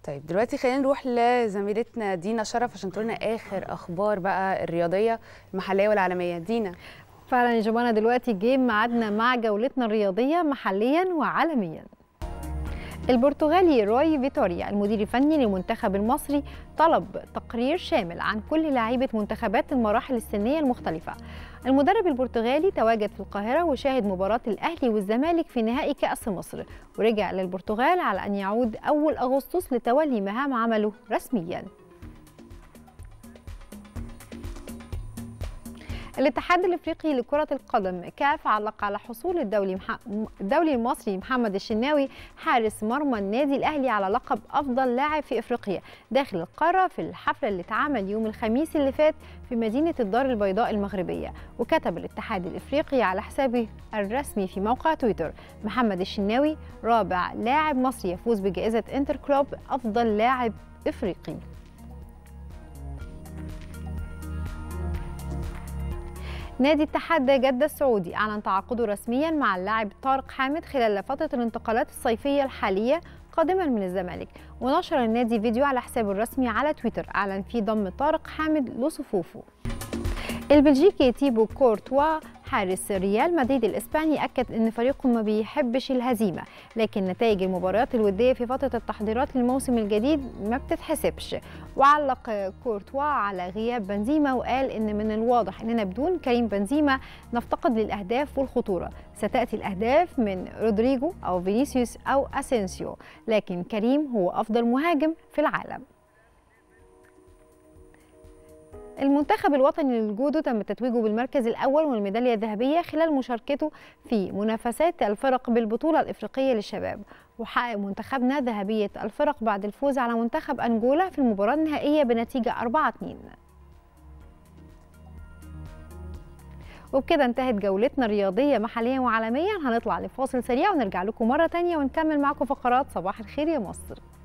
طيب دلوقتي خلينا نروح لزميلتنا دينا شرف عشان تقول لنا اخر اخبار بقى الرياضيه المحليه والعالميه دينا فعلا يا جماعه دلوقتي جه ميعادنا مع جولتنا الرياضيه محليا وعالميا البرتغالي روي فيتوريا المدير الفني للمنتخب المصري طلب تقرير شامل عن كل لاعيبه منتخبات المراحل السنيه المختلفه المدرب البرتغالي تواجد في القاهره وشاهد مباراه الاهلي والزمالك في نهائي كاس مصر ورجع للبرتغال على ان يعود اول اغسطس لتولي مهام عمله رسميا الاتحاد الافريقي لكره القدم كاف علق على حصول الدولي مح... الدولي المصري محمد الشناوي حارس مرمى النادي الاهلي على لقب افضل لاعب في افريقيا داخل القاره في الحفله اللي اتعمل يوم الخميس اللي فات في مدينه الدار البيضاء المغربيه وكتب الاتحاد الافريقي على حسابه الرسمي في موقع تويتر محمد الشناوي رابع لاعب مصري يفوز بجائزه انتر كلوب افضل لاعب افريقي نادي اتحاد جدة السعودي أعلن تعاقده رسميا مع اللاعب طارق حامد خلال فترة الانتقالات الصيفية الحالية قادما من الزمالك ونشر النادي فيديو على حسابه الرسمي على تويتر أعلن فيه ضم طارق حامد لصفوفه البلجيكي تيبو كورتوا حارس ريال مدريد الاسباني اكد ان فريقه ما بيحبش الهزيمه لكن نتائج المباريات الوديه في فتره التحضيرات للموسم الجديد ما بتتحسبش وعلق كورتوا على غياب بنزيما وقال ان من الواضح اننا بدون كريم بنزيما نفتقد للاهداف والخطوره ستاتي الاهداف من رودريجو او فينيسيوس او اسينسيو لكن كريم هو افضل مهاجم في العالم المنتخب الوطني للجودو تم تتويجه بالمركز الأول والميدالية الذهبية خلال مشاركته في منافسات الفرق بالبطولة الإفريقية للشباب وحقق منتخبنا ذهبية الفرق بعد الفوز على منتخب أنجولا في المباراة النهائية بنتيجة 4-2 وبكده انتهت جولتنا الرياضية محليا وعالميا هنطلع لفاصل سريع ونرجع لكم مرة تانية ونكمل معكم فقرات صباح الخير يا مصر